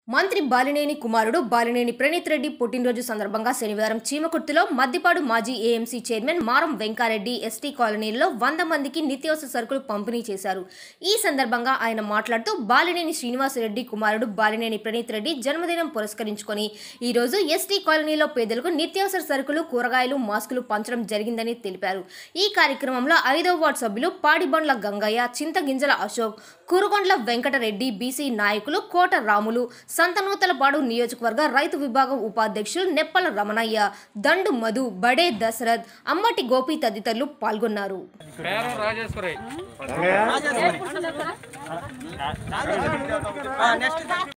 మంత్రి బాలినేని కుమారుడు బాలినేని ప్రణీత్ రెడ్డి పుట్టినరోజు సందర్భంగా శనివారం చీమకుర్తిలో మద్దిపాడు మాజీ ఏఎంసీ చైర్మన్ మారం వెంకారెడ్డి ఎస్టీ కాలనీలో వంద మందికి నిత్యావసర సరుకులు పంపిణీ చేశారు ఈ సందర్భంగా ఆయన మాట్లాడుతూ బాలినేని శ్రీనివాసరెడ్డి కుమారుడు బాలినేని ప్రణీత్ రెడ్డి జన్మదినం పురస్కరించుకొని ఈ రోజు ఎస్టీ కాలనీలో పేదలకు నిత్యావసర సరుకులు కూరగాయలు మాస్కులు పంచడం జరిగిందని తెలిపారు ఈ కార్యక్రమంలో ఐదవ వార్డు సభ్యులు పాడిబండ్ల గంగయ్య చింతగింజల అశోక్ కురుగొండ్ల వెంకటరెడ్డి బీసీ నాయకులు కోట రాములు సంతనూతలపాడు నియోజకవర్గ రైతు విభాగం ఉపాధ్యక్షులు నెప్పల రమణయ్య దండు మధు బడే దశరథ్ అమ్మటి గోపి తదితరులు పాల్గొన్నారు పేరం రాజేశ్వరి